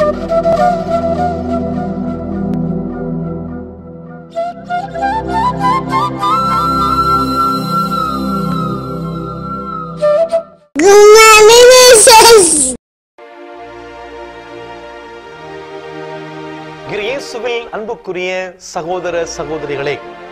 Good morning, Mrs. இயேசுவில் அன்புக்குரிய சகோதர சகோதரிகளே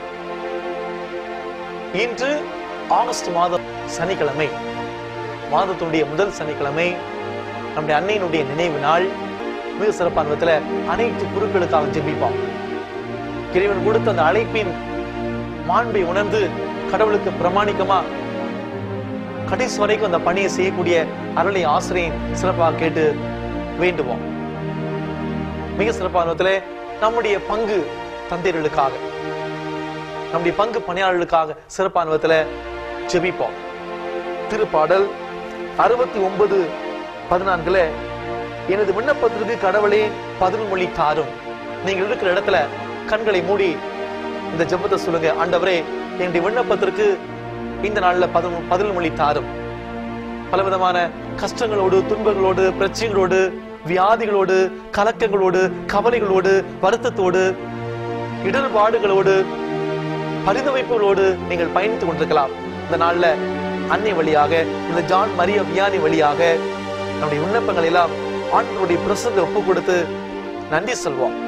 இன்று ஆகஸ்ட் மாதம் சனிக்கிழமை மாதத்துடைய முதல் சனிக்கிழமை நம்முடைய அன்னையினுடைய நினைவு நாள் மிக சிறப்பான விதத்துல அனைத்து குருக்களுக்காக ஜெபிப்போம் இறைவன் கொடுத்த அந்த அழைப்பின் மாண்பை உணர்ந்து கடவுளுக்கு பிரமாணிக்கமா கடைசி வரைக்கும் அந்த பணியை செய்யக்கூடிய அருளை ஆசிரியை சிறப்பாக கேட்டு வேண்டுவோம் மிக சிறப்பான விதத்துல நம்முடைய பங்கு தந்தையர்களுக்காக நம்முடைய பங்கு பணியாளர்களுக்காக சிறப்பான விதத்துல ஜெபிப்போம் திருப்பாடல் அறுபத்தி ஒன்பது பதினான்குல எனது விண்ணப்பத்திற்கு கடவுளே பதில் மொழி தாரும் நீங்கள் இருக்கிற இடத்துல கண்களை மூடி இந்த ஜெபத்தை சொல்லுங்க ஆண்டவரே என்னுடைய விண்ணப்பத்திற்கு இந்த நாள்ல பதில் பதில் மொழி தாரும் பலவிதமான கஷ்டங்களோடு துன்பங்களோடு பிரச்சனைகளோடு வியாதிகளோடு கலக்கங்களோடு கவலைகளோடு வருத்தத்தோடு இடர்பாடுகளோடு பரிதவிப்புகளோடு நீங்கள் பயணித்துக் கொண்டிருக்கலாம் இந்த நாள்ல அன்னை வழியாக இந்த ஜான் மரிய வியானி வழியாக நம்முடைய விண்ணப்பங்கள் எல்லாம் ஆண்டவருடைய பிரசங்க ஒப்பு கொடுத்து நன்றி சொல்வோம்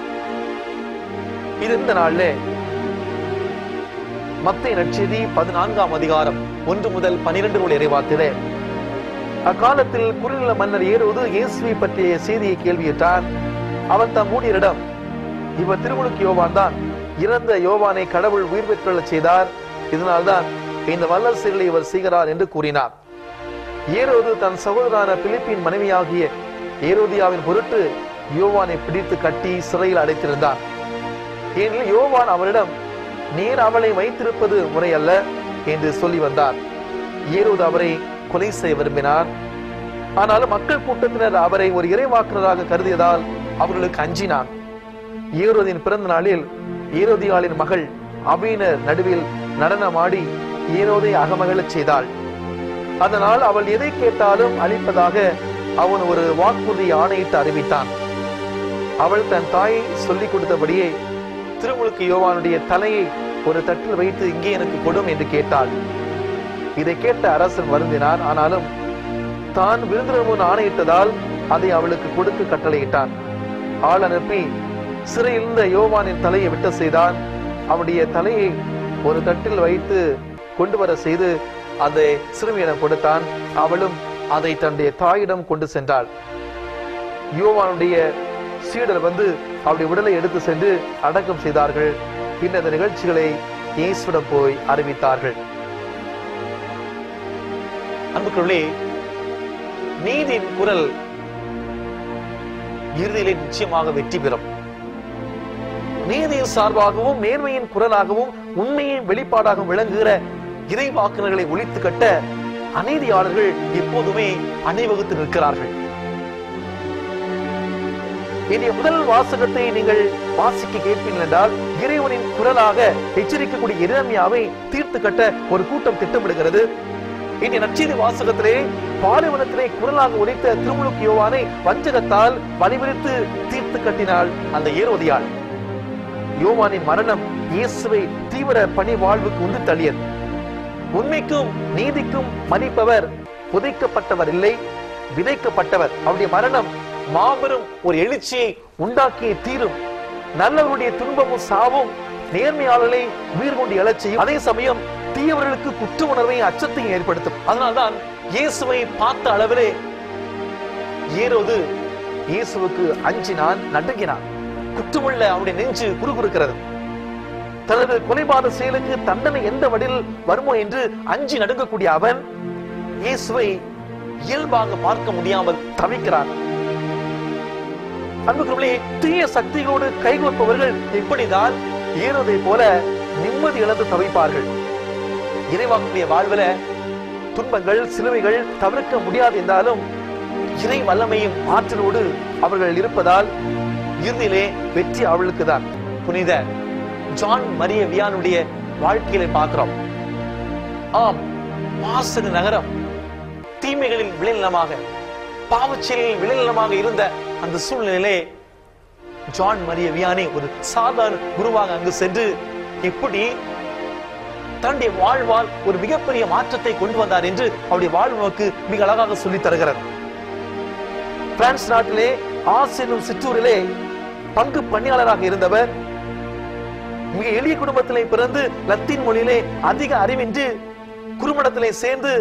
இது இந்த நாள்ல மத்திய நற்செய்தி பதினான்காம் அதிகாரம் ஒன்று முதல் பனிரெண்டு உள்ள இறைவாத்திலே அக்காலத்தில் குறுநில மன்னர் ஏறுவது இயேசுவை பற்றிய செய்தியை கேள்வியிட்டார் அவன் தம் ஊழியரிடம் இவர் திருமுழுக்கு யோவான் தான் இறந்த யோவானை கடவுள் உயிர் பெற்றுள்ளச் செய்தார் இதனால்தான் இந்த வல்லல் செயலை இவர் செய்கிறார் என்று கூறினார் ஏரோது தன் சகோதரான பிலிப்பின் மனைவியாகிய ஏரோதியாவின் பொருட்டு யோவானை பிடித்து கட்டி சிறையில் அடைத்திருந்தார் ஏனெனில் யோவான் அவரிடம் நீர் அவளை வைத்திருப்பது முறையல்ல என்று சொல்லி வந்தார் ஏரோது அவரை கொலை செய்ய விரும்பினார் ஆனாலும் மக்கள் கூட்டத்தினர் அவரை ஒரு இறைவாக்குனராக கருதியதால் அவர்களுக்கு அஞ்சினான் ஏரோதின் பிறந்த நாளில் ஏரோதியாளின் மகள் அபீனர் நடுவில் நடனமாடி ஏரோதை அகமகிழச் செய்தாள் அதனால் அவள் எதை கேட்டாலும் அளிப்பதாக அவன் ஒரு வாக்குறுதி ஆணையிட்டு அறிவித்தான் அவள் தன் தாயை சொல்லிக் கொடுத்தபடியே திருமுழுக்கு யோவானுடைய தலையை ஒரு தட்டில் வைத்து இங்கே எனக்கு கொடும் என்று கேட்டாள் இதை கேட்ட அரசன் வருந்தினார் ஆனாலும் தான் விருந்தினர் முன் ஆணையிட்டதால் அதை அவளுக்கு கொடுக்க கட்டளையிட்டான் ஆள் அனுப்பி சிறையில் இருந்த யோவானின் தலையை விட்ட செய்தான் அவனுடைய தலையை ஒரு தட்டில் வைத்து கொண்டு வர செய்து அதை சிறுமியிடம் கொடுத்தான் அவளும் அதை தன்னுடைய தாயிடம் கொண்டு சென்றாள் யோவானுடைய சீடர் வந்து அவருடைய உடலை எடுத்து சென்று அடக்கம் செய்தார்கள் பின்னர் இந்த நிகழ்ச்சிகளை இயேசுவிடம் போய் அறிவித்தார்கள் அன்புக்குள்ளே நீதியின் குரல் இறுதியிலே நிச்சயமாக வெற்றி பெறும் நீதியின் சார்பாகவும் நேர்மையின் குரலாகவும் உண்மையின் வெளிப்பாடாகவும் விளங்குகிற இறைவாக்குனர்களை ஒழித்து கட்ட அநீதியாளர்கள் எப்போதுமே அணிவகுத்து நிற்கிறார்கள் இன்றைய முதல் வாசகத்தை நீங்கள் வாசிக்க கேட்பீர்கள் என்றால் இறைவனின் குரலாக எச்சரிக்கக்கூடிய இறைமையாவை தீர்த்து கட்ட ஒரு கூட்டம் திட்டமிடுகிறது இன்றைய நற்செய்தி வாசகத்திலே பாலைவனத்திலே குரலாக ஒலித்த திருமுழுக்கு யோவானை வஞ்சகத்தால் வழிவிரித்து தீர்த்து கட்டினாள் அந்த ஏரோதியாள் யோவானின் மரணம் இயேசுவை தீவிர பணி வாழ்வுக்கு உந்து தள்ளியது உண்மைக்கும் நீதிக்கும் மதிப்பவர் புதைக்கப்பட்டவர் இல்லை விதைக்கப்பட்டவர் அவருடைய மரணம் மாபெரும் ஒரு எழுச்சியை உண்டாக்கிய தீரும் நல்லவருடைய துன்பமும் சாவும் நேர்மையாளர்களை உயிர் கொண்டு எழச் செய்யும் அதே சமயம் தீயவர்களுக்கு குற்ற உணர்வையும் அச்சத்தையும் ஏற்படுத்தும் அதனால்தான் இயேசுவை பார்த்த அளவிலே ஏரோது இயேசுவுக்கு அஞ்சினான் நடுங்கினான் குற்றமுள்ள அவருடைய நெஞ்சு குறுகுறுக்கிறது தனது கொலைபாத செயலுக்கு தண்டனை எந்த வழியில் வருமோ என்று அஞ்சி நடுங்கக்கூடிய அவன் இயேசுவை இயல்பாக பார்க்க முடியாமல் தவிக்கிறான் அன்புக்குள்ளே தீய சக்திகளோடு கைகோர்ப்பவர்கள் இப்படிதான் ஏறுவதை போல நிம்மதி இழந்து தவிப்பார்கள் இறைவாக்குடைய வாழ்வில துன்பங்கள் சிலுவைகள் தவிர்க்க முடியாது என்றாலும் இறை வல்லமையும் ஆற்றலோடு அவர்கள் இருப்பதால் இறுதியிலே வெற்றி அவளுக்கு தான் புனித ஜான் மரிய வியானுடைய வாழ்க்கையில பார்க்கிறோம் ஆம் வாசக நகரம் தீமைகளில் விளைநிலமாக பாவச்செயலில் விளைநிலமாக இருந்த அந்த சூழ்நிலையிலே ஜான் மரிய வியானி ஒரு சாதாரண குருவாக அங்கு சென்று எப்படி தன்னுடைய வாழ்வால் ஒரு மிகப்பெரிய மாற்றத்தை கொண்டு வந்தார் என்று அவருடைய வாழ்வு நமக்கு மிக அழகாக சொல்லித் தருகிறார் பிரான்ஸ் நாட்டிலே ஆஸ் என்னும் சிற்றூரிலே பங்கு பணியாளராக இருந்தவர் மிக எளிய குடும்பத்திலே பிறந்து லத்தீன் மொழியிலே அதிக அறிவின்றி குறுமணத்திலே சேர்ந்து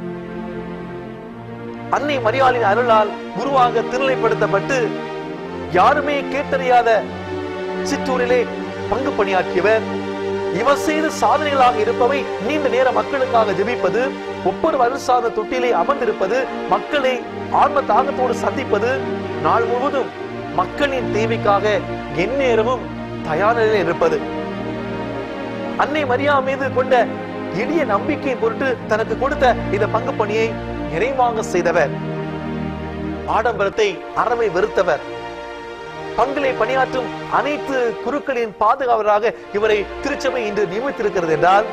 அன்னை மரியாளின் அருளால் குருவாக திருநிலைப்படுத்தப்பட்டு யாருமே கேட்டறியாத சிற்றூரிலே பங்கு பணியாற்றியவர் இவர் செய்த சாதனைகளாக இருப்பவை நீண்ட நேர மக்களுக்காக ஜெபிப்பது ஒவ்வொரு வருஷாத தொட்டிலே அமர்ந்திருப்பது மக்களை ஆன்ம தாகத்தோடு சந்திப்பது நாள் முழுவதும் மக்களின் தேவைக்காக எந்நேரமும் தயார் நிலையில் இருப்பது அன்னை மரியா மீது கொண்ட எளிய நம்பிக்கை பொருட்டு தனக்கு கொடுத்த இந்த பங்கு பணியை நிறைவாக செய்தவர் ஆடம்பரத்தை அறவை வெறுத்தவர் பங்கிலே பணியாற்றும் அனைத்து குருக்களின் பாதுகாவலராக இவரை திருச்சபை இன்று நியமித்திருக்கிறது என்றால்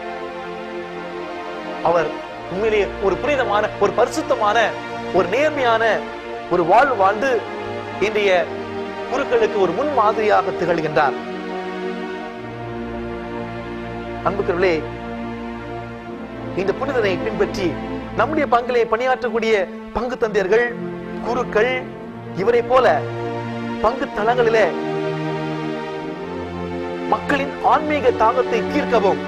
அவர் உண்மையிலேயே ஒரு புனிதமான ஒரு பரிசுத்தமான ஒரு நேர்மையான ஒரு வாழ்வு வாழ்ந்து இன்றைய குருக்களுக்கு ஒரு முன் மாதிரியாக திகழ்கின்றார் அன்புக்குள்ளே இந்த புனிதனை பின்பற்றி நம்முடைய பங்கிலே பணியாற்றக்கூடிய பங்கு தந்தையர்கள் குருக்கள் இவரை போல பங்கு தளங்களிலே மக்களின் ஆன்மீக தாகத்தை தீர்க்கவும்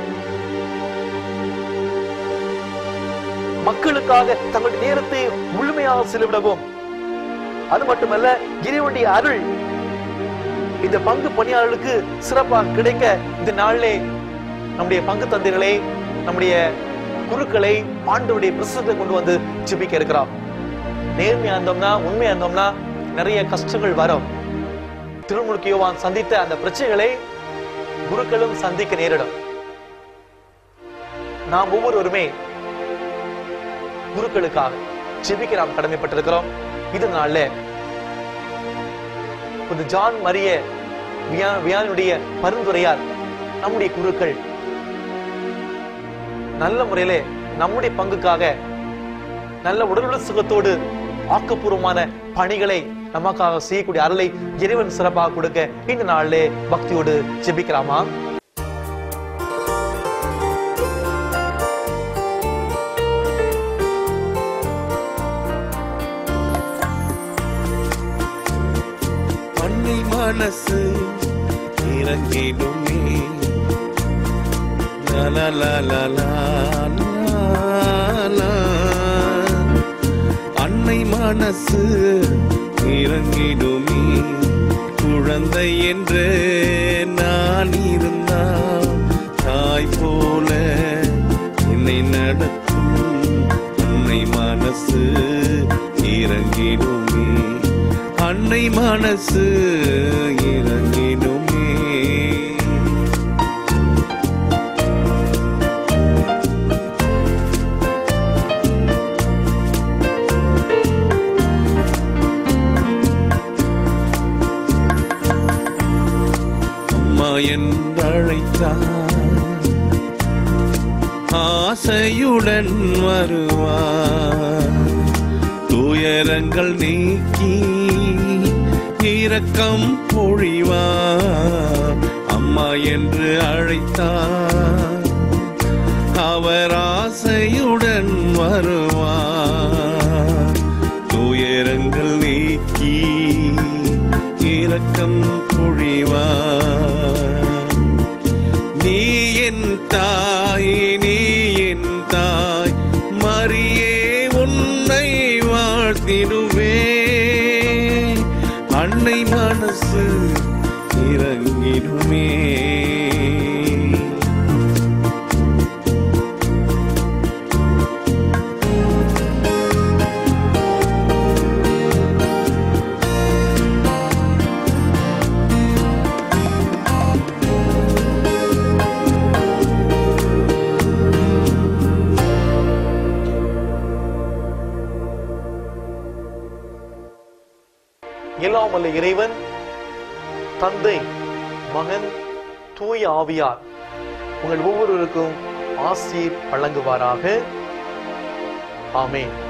மக்களுக்காக தங்களுடைய நேரத்தை முழுமையாக செலவிடவும் அது மட்டுமல்ல இறைவனுடைய அருள் இந்த பங்கு பணியாளர்களுக்கு சிறப்பாக கிடைக்க இந்த நாளிலே நம்முடைய பங்கு தந்தைகளை நம்முடைய குருக்களை ஆண்டவருடைய பிரசத்தை கொண்டு வந்து ஜெபிக்க இருக்கிறோம் நேர்மையா இருந்தோம்னா உண்மையா இருந்தோம்னா நிறைய கஷ்டங்கள் வரும் திருமுழுக்கு யோவான் சந்தித்த அந்த பிரச்சனைகளை குருக்களும் சந்திக்க நேரிடும் நாம் ஒவ்வொருவருமே குருக்களுக்காக ஜெபிக்க நாம் கடமைப்பட்டிருக்கிறோம் இது நாள்ல ஒரு ஜான் மரிய வியா- வியானுடைய பரிந்துரையால் நம்முடைய குருக்கள் நல்ல முறையிலே நம்முடைய பங்குக்காக நல்ல உடலுள்ள சுகத்தோடு ஆக்கப்பூர்வமான பணிகளை நமக்காக செய்யக்கூடிய அருளை இறைவன் சிறப்பாக கொடுக்க இந்த நாளிலே பக்தியோடு ஜெபிக்கலாமா அன்னை மனசு இறங்கிடுமே லலலலலா, லலலா. அன்னை மனசு இறங்கிடுமே குழந்தை என்று நான் இருந்தா தாய் போல என்னை நடத்தும் அன்னை மனசு இறங்கிடுமே அன்னை மனசு இறங்கிடுமே அம்மா என்றழைத்தார் ஆசையுடன் வருவார் துயரங்கள் நீக்கி இரக்கம் பொழிவார் அம்மா என்று அழைத்தார் அவர் ஆசையுடன் வருவார் துயரங்கள் நீக்கி இரக்கம் பொழிவார் நீ என் தாய் நீ என் தாய் மரியே உன்னை வாழ்த்திடுவே அன்னை மனசு இறங்கிடுமே எல்லாம் வல்ல இறைவன் தந்தை மகன் தூய ஆவியார் உங்கள் ஒவ்வொருவருக்கும் ஆசீர் வழங்குவாராக ஆமென்